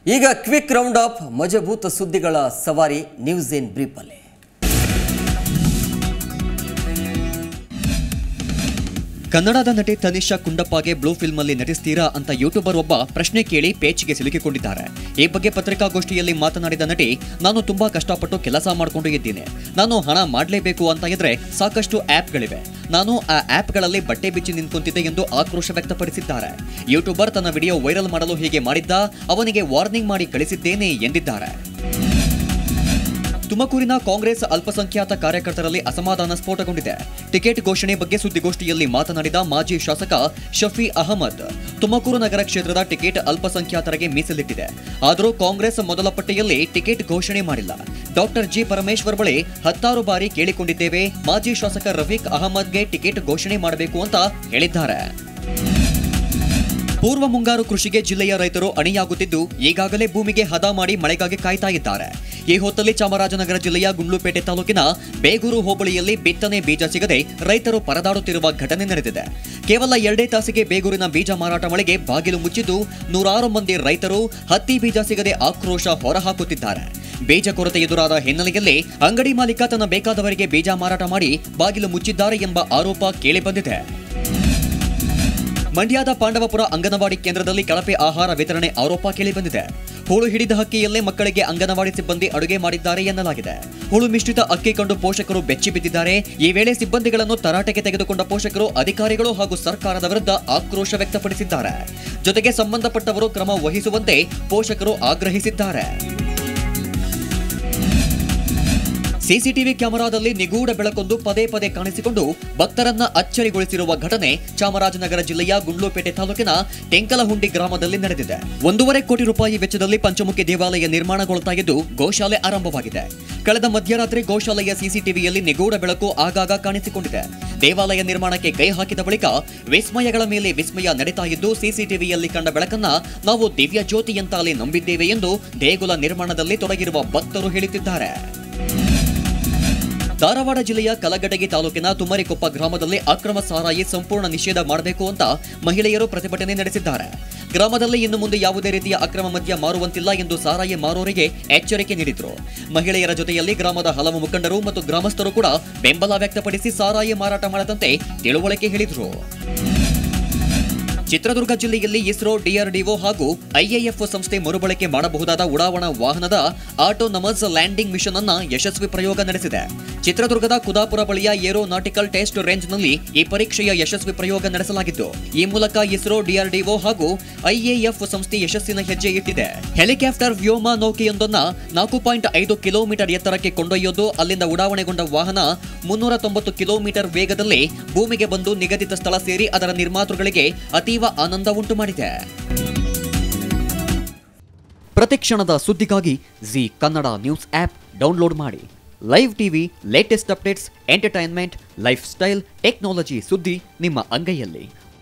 ಈಗ quick round up ಮಜಬೂತ ಸುದ್ದಿಗಳ ಸವಾರಿ ನ್ಯೂಸ್ ಇನ್ ಬ್ರೀಫಲ್ಲಿ ಕನ್ನಡದ ನಟಿ ತನಿಷಾ ಕುಂಡಪ್ಪಗೆ ಬ್ಲೂ ಫಿಲ್ಮ್ ಅಲ್ಲಿ ನಟಿಸ್ತೀರಾ ಅಂತ ಯೂಟ್ಯೂಬರ್ ಒಬ್ಬ ಪ್ರಶ್ನೆ ಕೇಳಿ ಪೇಚಿಗೆ ಸಿಲುಕಿಕೊಂಡಿದ್ದಾರೆ ಈ ಬಗ್ಗೆ ಪತ್ರಿಕಾಗೋಷ್ಠಿಯಲ್ಲಿ ಮಾತನಾಡಿದ ನಟಿ ನಾನು ತುಂಬಾ ಕಷ್ಟಪಟ್ಟು ಕೆಲಸ ಮಾಡಿಕೊಂಡು ಇದ್ದೀನಿ ನಾನು ಹಣ ಮಾಡಲೇಬೇಕು ಅಂತ ಇದ್ರೆ ಸಾಕಷ್ಟು ಆ್ಯಪ್ಗಳಿವೆ ನಾನು ಆ ಆ್ಯಪ್ಗಳಲ್ಲಿ ಬಟ್ಟೆ ಬಿಚ್ಚಿ ನಿಂತ್ಕೊಂತಿದ್ದೆ ಎಂದು ಆಕ್ರೋಶ ವ್ಯಕ್ತಪಡಿಸಿದ್ದಾರೆ ಯೂಟ್ಯೂಬರ್ ತನ್ನ ವಿಡಿಯೋ ವೈರಲ್ ಮಾಡಲು ಹೀಗೆ ಮಾಡಿದ್ದ ಅವನಿಗೆ ವಾರ್ನಿಂಗ್ ಮಾಡಿ ಕಳಿಸಿದ್ದೇನೆ ಎಂದಿದ್ದಾರೆ ತುಮಕೂರಿನ ಕಾಂಗ್ರೆಸ್ ಅಲ್ಪಸಂಖ್ಯಾತ ಕಾರ್ಯಕರ್ತರಲ್ಲಿ ಅಸಮಾಧಾನ ಸ್ಫೋಟಗೊಂಡಿದೆ ಟಿಕೆಟ್ ಘೋಷಣೆ ಬಗ್ಗೆ ಸುದ್ದಿಗೋಷ್ಠಿಯಲ್ಲಿ ಮಾತನಾಡಿದ ಮಾಜಿ ಶಾಸಕ ಶಫಿ ಅಹಮದ್ ತುಮಕೂರು ನಗರ ಕ್ಷೇತ್ರದ ಟಿಕೆಟ್ ಅಲ್ಪಸಂಖ್ಯಾತರಿಗೆ ಮೀಸಲಿಟ್ಟಿದೆ ಆದರೂ ಕಾಂಗ್ರೆಸ್ ಮೊದಲ ಪಟ್ಟಿಯಲ್ಲಿ ಟಿಕೆಟ್ ಘೋಷಣೆ ಮಾಡಿಲ್ಲ ಡಾಕ್ಟರ್ ಜಿ ಪರಮೇಶ್ವರ್ ಬಳಿ ಹತ್ತಾರು ಬಾರಿ ಕೇಳಿಕೊಂಡಿದ್ದೇವೆ ಮಾಜಿ ಶಾಸಕ ರಫೀಕ್ ಅಹಮದ್ಗೆ ಟಿಕೆಟ್ ಘೋಷಣೆ ಮಾಡಬೇಕು ಅಂತ ಹೇಳಿದ್ದಾರೆ ಪೂರ್ವ ಮುಂಗಾರು ಕೃಷಿಗೆ ಜಿಲ್ಲೆಯ ರೈತರು ಅಣಿಯಾಗುತ್ತಿದ್ದು ಈಗಾಗಲೇ ಭೂಮಿಗೆ ಹದ ಮಾಡಿ ಮಳೆಗಾಗಿ ಕಾಯ್ತಾ ಇದ್ದಾರೆ ಈ ಹೊತ್ತಲ್ಲಿ ಚಾಮರಾಜನಗರ ಜಿಲ್ಲೆಯ ಗುಂಡ್ಲುಪೇಟೆ ತಾಲೂಕಿನ ಬೇಗೂರು ಹೋಬಳಿಯಲ್ಲಿ ಬಿತ್ತನೆ ಬೀಜ ಸಿಗದೆ ರೈತರು ಪರದಾಡುತ್ತಿರುವ ಘಟನೆ ನಡೆದಿದೆ ಕೇವಲ ಎರಡೇ ತಾಸಿಗೆ ಬೇಗೂರಿನ ಬೀಜ ಮಾರಾಟ ಮಳೆಗೆ ಬಾಗಿಲು ಮುಚ್ಚಿದ್ದು ನೂರಾರು ಮಂದಿ ರೈತರು ಹತ್ತಿ ಬೀಜ ಸಿಗದೆ ಆಕ್ರೋಶ ಹೊರಹಾಕುತ್ತಿದ್ದಾರೆ ಬೀಜ ಕೊರತೆ ಎದುರಾದ ಹಿನ್ನೆಲೆಯಲ್ಲಿ ಅಂಗಡಿ ಮಾಲೀಕ ತನ್ನ ಬೇಕಾದವರಿಗೆ ಬೀಜ ಮಾರಾಟ ಮಾಡಿ ಬಾಗಿಲು ಮುಚ್ಚಿದ್ದಾರೆ ಎಂಬ ಆರೋಪ ಕೇಳಿಬಂದಿದೆ ಮಂಡ್ಯದ ಪಾಂಡವಪುರ ಅಂಗನವಾಡಿ ಕೇಂದ್ರದಲ್ಲಿ ಕಳಪೆ ಆಹಾರ ವಿತರಣೆ ಆರೋಪ ಕೇಳಿಬಂದಿದೆ ಹುಳು ಹಿಡಿದ ಹಕ್ಕಿಯಲ್ಲೇ ಮಕ್ಕಳಿಗೆ ಅಂಗನವಾಡಿ ಸಿಬ್ಬಂದಿ ಅಡುಗೆ ಮಾಡಿದ್ದಾರೆ ಎನ್ನಲಾಗಿದೆ ಹುಳು ಮಿಶ್ರಿತ ಅಕ್ಕಿ ಕಂಡು ಪೋಷಕರು ಬೆಚ್ಚಿ ಬಿದ್ದಿದ್ದಾರೆ ಈ ವೇಳೆ ಸಿಬ್ಬಂದಿಗಳನ್ನು ತರಾಟೆಗೆ ತೆಗೆದುಕೊಂಡ ಪೋಷಕರು ಅಧಿಕಾರಿಗಳು ಹಾಗೂ ಸರ್ಕಾರದ ವಿರುದ್ಧ ಆಕ್ರೋಶ ವ್ಯಕ್ತಪಡಿಸಿದ್ದಾರೆ ಜೊತೆಗೆ ಸಂಬಂಧಪಟ್ಟವರು ಕ್ರಮ ವಹಿಸುವಂತೆ ಪೋಷಕರು ಆಗ್ರಹಿಸಿದ್ದಾರೆ ಸಿಸಿಟಿವಿ ಕ್ಯಾಮೆರಾದಲ್ಲಿ ನಿಗೂಢ ಬೆಳಕೊಂದು ಪದೇ ಪದೇ ಕಾಣಿಸಿಕೊಂಡು ಭಕ್ತರನ್ನ ಅಚ್ಚರಿಗೊಳಿಸಿರುವ ಘಟನೆ ಚಾಮರಾಜನಗರ ಜಿಲ್ಲೆಯ ಗುಂಡ್ಲುಪೇಟೆ ತಾಲೂಕಿನ ಟೆಂಕಲಹುಂಡಿ ಗ್ರಾಮದಲ್ಲಿ ನಡೆದಿದೆ ಒಂದೂವರೆ ಕೋಟಿ ರೂಪಾಯಿ ವೆಚ್ಚದಲ್ಲಿ ಪಂಚಮುಖಿ ದೇವಾಲಯ ನಿರ್ಮಾಣಗೊಳ್ತಾ ಇದ್ದು ಗೋಶಾಲೆ ಆರಂಭವಾಗಿದೆ ಕಳೆದ ಮಧ್ಯರಾತ್ರಿ ಗೋಶಾಲೆಯ ಸಿಸಿಟಿವಿಯಲ್ಲಿ ನಿಗೂಢ ಬೆಳಕು ಆಗಾಗ ಕಾಣಿಸಿಕೊಂಡಿದೆ ದೇವಾಲಯ ನಿರ್ಮಾಣಕ್ಕೆ ಕೈ ಹಾಕಿದ ಬಳಿಕ ವಿಸ್ಮಯಗಳ ಮೇಲೆ ವಿಸ್ಮಯ ನಡೀತಾ ಇದ್ದು ಸಿಸಿಟಿವಿಯಲ್ಲಿ ಕಂಡ ಬೆಳಕನ್ನ ನಾವು ದಿವ್ಯ ಜ್ಯೋತಿಯಂತಾಲೆ ನಂಬಿದ್ದೇವೆ ಎಂದು ದೇಗುಲ ನಿರ್ಮಾಣದಲ್ಲಿ ತೊಡಗಿರುವ ಭಕ್ತರು ಹೇಳುತ್ತಿದ್ದಾರೆ ಧಾರವಾಡ ಜಿಲ್ಲೆಯ ಕಲಗಡಗಿ ತಾಲೂಕಿನ ತುಮರಿಕೊಪ್ಪ ಗ್ರಾಮದಲ್ಲಿ ಅಕ್ರಮ ಸಾರಾಯಿ ಸಂಪೂರ್ಣ ನಿಷೇಧ ಮಾಡಬೇಕು ಅಂತ ಮಹಿಳೆಯರು ಪ್ರತಿಭಟನೆ ನಡೆಸಿದ್ದಾರೆ ಗ್ರಾಮದಲ್ಲಿ ಇನ್ನು ಮುಂದೆ ಯಾವುದೇ ರೀತಿಯ ಅಕ್ರಮ ಮದ್ಯ ಮಾರುವಂತಿಲ್ಲ ಎಂದು ಸಾರಾಯಿ ಮಾರೋರಿಗೆ ಎಚ್ಚರಿಕೆ ನೀಡಿದ್ರು ಮಹಿಳೆಯರ ಜೊತೆಯಲ್ಲಿ ಗ್ರಾಮದ ಹಲವು ಮುಖಂಡರು ಮತ್ತು ಗ್ರಾಮಸ್ಥರು ಕೂಡ ಬೆಂಬಲ ವ್ಯಕ್ತಪಡಿಸಿ ಸಾರಾಯಿ ಮಾರಾಟ ಮಾಡದಂತೆ ತಿಳುವಳಿಕೆ ಹೇಳಿದ್ರು ಚಿತ್ರದುರ್ಗ ಜಿಲ್ಲೆಯಲ್ಲಿ ಇಸ್ರೋ ಡಿಆರ್ಡಿಒ ಹಾಗೂ ಐಎಎಫ್ ಸಂಸ್ಥೆ ಮರುಬಳಕೆ ಮಾಡಬಹುದಾದ ಉಡಾವಣಾ ವಾಹನದ ಆಟೋನಮಸ್ ಲ್ಯಾಂಡಿಂಗ್ ಮಿಷನ್ ಅನ್ನ ಯಶಸ್ವಿ ಪ್ರಯೋಗ ನಡೆಸಿದೆ ಚಿತ್ರದುರ್ಗದ ಕುದಾಪುರ ಬಳಿಯ ಏರೋನಾಟಿಕಲ್ ಟೆಸ್ಟ್ ರೇಂಜ್ನಲ್ಲಿ ಈ ಪರೀಕ್ಷೆಯ ಯಶಸ್ವಿ ಪ್ರಯೋಗ ನಡೆಸಲಾಗಿದ್ದು ಈ ಮೂಲಕ ಇಸ್ರೋ ಡಿಆರ್ಡಿಒ ಹಾಗೂ ಐಎಎಫ್ ಸಂಸ್ಥೆ ಯಶಸ್ಸಿನ ಹೆಜ್ಜೆ ಇಟ್ಟಿದೆ ಹೆಲಿಕಾಪ್ಟರ್ ವ್ಯೋಮ ನೌಕೆಯೊಂದನ್ನ ನಾಲ್ಕು ಪಾಯಿಂಟ್ ಐದು ಕಿಲೋಮೀಟರ್ ಎತ್ತರಕ್ಕೆ ಕೊಂಡೊಯ್ಯೋದು ಅಲ್ಲಿಂದ ಉಡಾವಣೆಗೊಂಡ ವಾಹನ ಮುನ್ನೂರ ತೊಂಬತ್ತು ಕಿಲೋಮೀಟರ್ ವೇಗದಲ್ಲಿ ಭೂಮಿಗೆ ಬಂದು ನಿಗದಿತ ಸ್ಥಳ ಸೇರಿ ಅದರ ನಿರ್ಮಾತೃಗಳಿಗೆ ಅತೀವ ಆನಂದ ಉಂಟು ಮಾಡಿದೆ ಪ್ರತಿಕ್ಷಣದ ಸುದ್ದಿಗಾಗಿ Zee Kannada news app download ಮಾಡಿ live TV latest updates entertainment lifestyle technology ಸುದ್ದಿ ನಿಮ್ಮ ಅಂಗೈಯಲ್ಲಿ